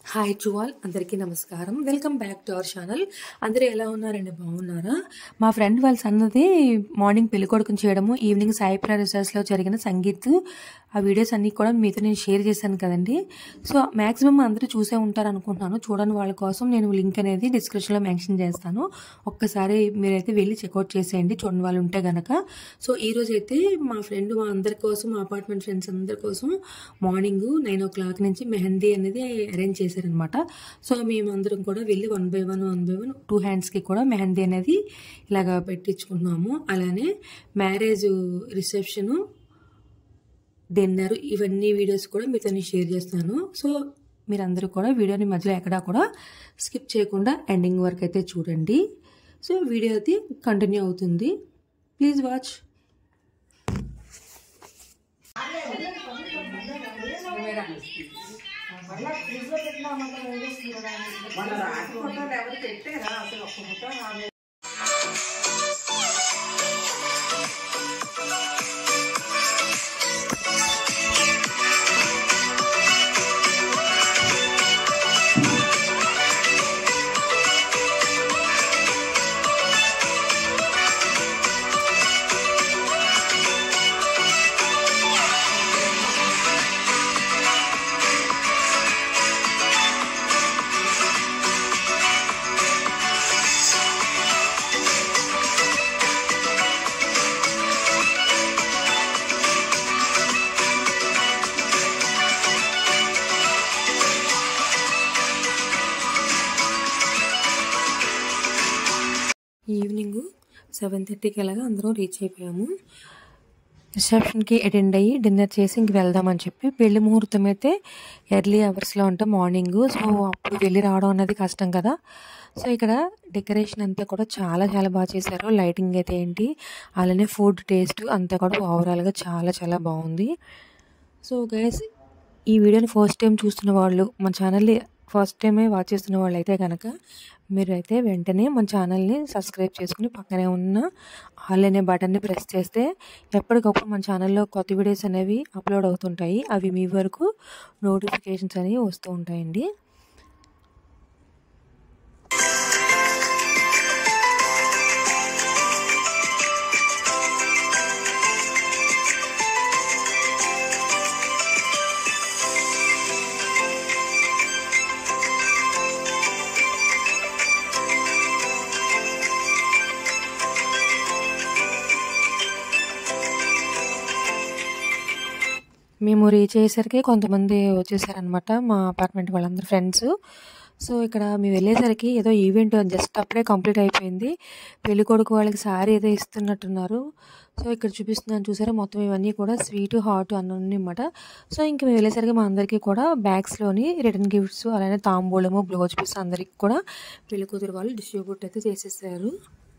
Hi to all అందరికీ నమస్కారం welcome back to our channel అందరూ ఎలా ఉన్నారండి బాగున్నారా మా ఫ్రెండ్ వాళ్ళ సన్నది మార్నింగ్ పెళ్లి కొడుకుని చేయడము ఈవినింగ్ సాయిప్రా రిసార్ట్స్లో జరిగిన సంగీత్ ఆ వీడియోస్ అన్నీ కూడా మీతో నేను షేర్ చేశాను కదండి సో మ్యాక్సిమం అందరూ చూసే ఉంటారు అనుకుంటున్నాను చూడని వాళ్ళ కోసం నేను లింక్ అనేది డిస్క్రిప్షన్లో మెన్షన్ చేస్తాను ఒక్కసారి మీరైతే వెళ్ళి చెక్అవుట్ చేసేయండి చూడని వాళ్ళు ఉంటే గనక సో ఈ రోజు అయితే మా ఫ్రెండ్ మా అందరి కోసం మా అపార్ట్మెంట్ ఫ్రెండ్స్ అందరి కోసం మార్నింగ్ నైన్ ఓ క్లాక్ నుంచి మెహందీ అనేది అరేంజ్ చేశారనమాట సో మేము అందరం కూడా వెళ్ళి one by one one by one two హ్యాండ్స్కి కూడా మెహందీ అనేది ఇలాగ పెట్టించుకుంటున్నాము అలానే మ్యారేజ్ రిసెప్షను డిన్నర్ ఇవన్నీ వీడియోస్ కూడా మీతో నేను షేర్ చేస్తాను సో మీరందరూ కూడా వీడియోని మధ్యలో ఎక్కడా కూడా స్కిప్ చేయకుండా ఎండింగ్ వరకు అయితే చూడండి సో వీడియో అయితే కంటిన్యూ అవుతుంది ప్లీజ్ వాచ్ మన రాత్రి ఫోటోలు ఎవరు పెట్టారా అసలు ఒక్క ఫోటో రాలేదు ఈవినింగ్ సెవెన్ థర్టీకి అలాగా అందరం రీచ్ అయిపోయాము రిసెప్షన్కి అటెండ్ అయ్యి డిన్నర్ చేసి ఇంక వెళ్దామని చెప్పి పెళ్లి ముహూర్తం అయితే ఎర్లీ అవర్స్లో అంటే మార్నింగ్ సో అప్పుడు వెళ్ళి రావడం అనేది కష్టం కదా సో ఇక్కడ డెకరేషన్ అంతా కూడా చాలా చాలా బాగా చేశారు లైటింగ్ అయితే ఏంటి అలానే ఫుడ్ టేస్ట్ అంతా కూడా ఓవరాల్గా చాలా చాలా బాగుంది సో గైస్ ఈ వీడియోని ఫస్ట్ టైం చూస్తున్న వాళ్ళు మన ఛానల్ని ఫస్ట్ టైమే వాచ్ చేస్తున్న వాళ్ళు అయితే కనుక మీరు అయితే వెంటనే మన ఛానల్ని సబ్స్క్రైబ్ చేసుకుని పక్కనే ఉన్న ఆల్ అనే బటన్ని ప్రెస్ చేస్తే ఎప్పటికప్పుడు మన ఛానల్లో కొత్త వీడియోస్ అనేవి అప్లోడ్ అవుతుంటాయి అవి మీ వరకు నోటిఫికేషన్స్ అనేవి వస్తూ ఉంటాయండి మేము రీచ్ అయ్యేసరికి కొంతమంది వచ్చేసారనమాట మా అపార్ట్మెంట్ వాళ్ళందరూ ఫ్రెండ్స్ సో ఇక్కడ మేము వెళ్ళేసరికి ఏదో ఈవెంట్ జస్ట్ అప్పుడే కంప్లీట్ అయిపోయింది పెళ్లి కొడుకు వాళ్ళకి సారీ ఏదో ఇస్తున్నట్టున్నారు సో ఇక్కడ చూపిస్తున్నాను చూసారా మొత్తం ఇవన్నీ కూడా స్వీట్ హాట్ అన్నీ అనమాట సో ఇంక మేము వెళ్ళేసరికి మా అందరికీ కూడా బ్యాగ్స్లోని రిటర్న్ గిఫ్ట్స్ అలానే తాంబూలము బ్లౌజ్ పీస్ అందరికి కూడా పెళ్లి కూతురు వాళ్ళు డిస్ట్రిబ్యూట్ అయితే చేసేసారు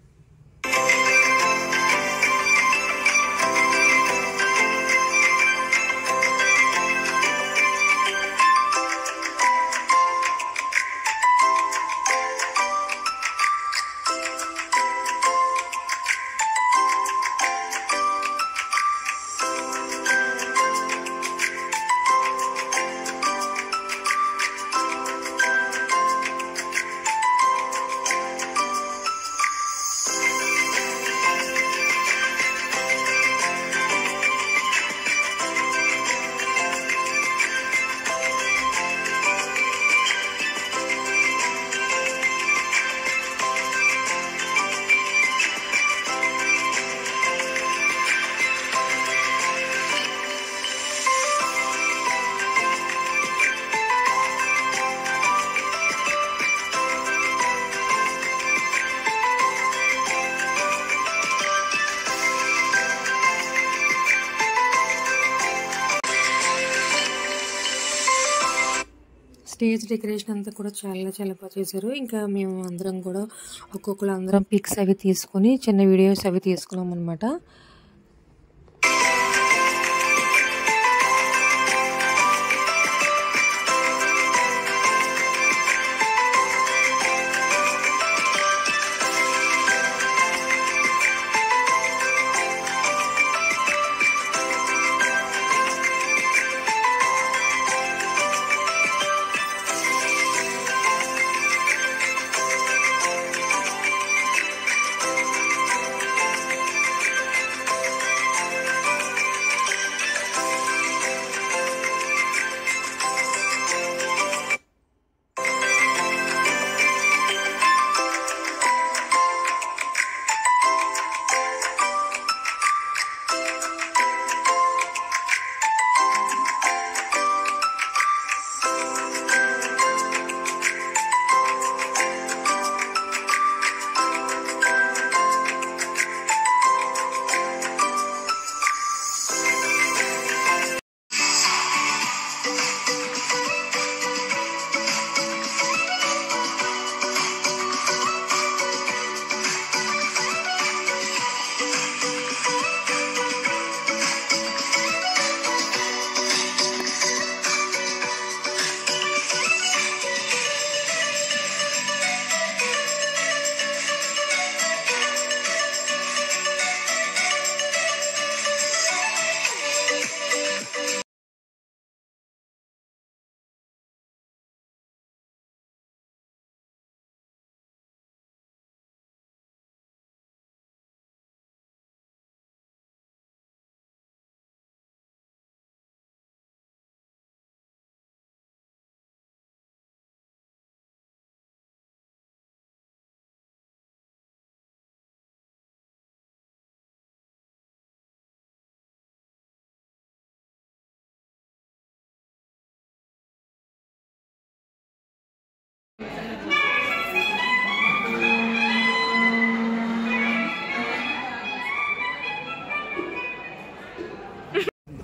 స్టేజ్ డెకరేషన్ అంతా కూడా చాలా చాలా బాగా చేశారు ఇంకా మేము అందరం కూడా ఒక్కొక్కరు అందరం పిక్స్ అవి తీసుకొని చిన్న వీడియోస్ అవి తీసుకున్నాం అనమాట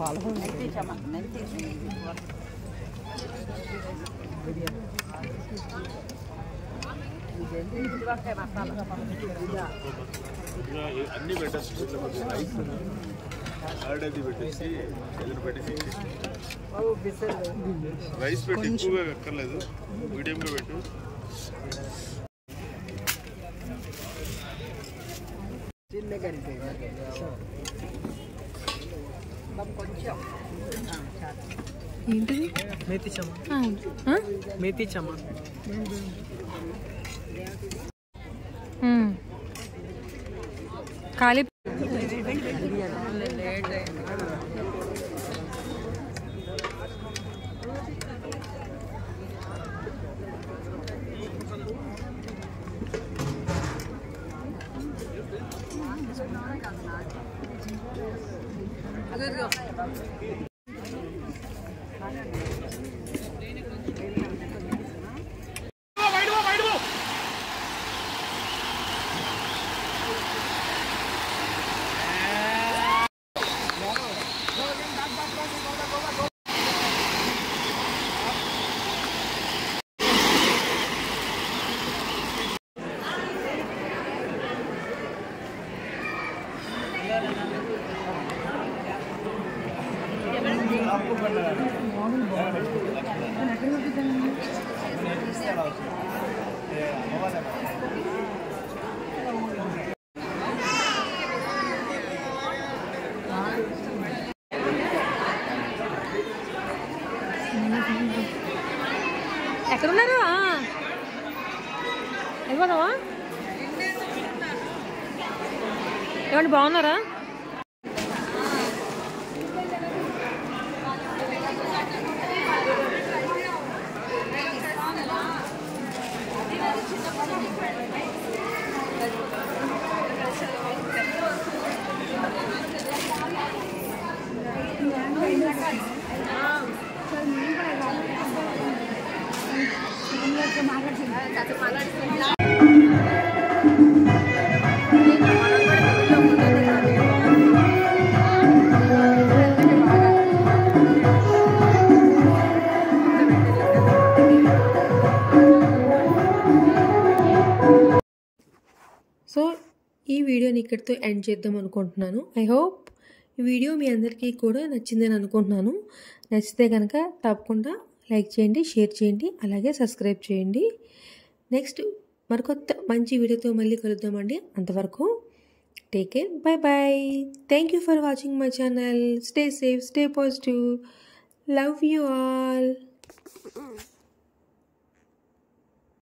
ఇలా అన్ని పెట్టచ్చు ఇట్లా కొంచెం రైస్ కర్డ్ అది పెట్టేసి ఎదురు పెట్టేసి రైస్ పెట్టి ఎక్కువగా ఎక్కర్లేదు మీడియంగా పెట్టు ఏంటిది మేతి చమ ఆ, ఆ? మేతి చమ మ్మ్. ఖాళీ ఎక్కడున్నారు వెళ్ళిపోదావా ఏమండి బాగున్నారా సో ఈ వీడియోని ఇక్కడితో ఎండ్ చేద్దాం అనుకుంటున్నాను ఐ హోప్ ఈ వీడియో మీ అందరికీ కూడా నచ్చిందని అనుకుంటున్నాను నచ్చితే కనుక తప్పకుండా లైక్ చేయండి షేర్ చేయండి అలాగే సబ్స్క్రైబ్ చేయండి నెక్స్ట్ మరికొత్త మంచి వీడియోతో మళ్ళీ కలుద్దామండి అంతవరకు take care bye bye thank you for watching my channel stay safe stay positive love you all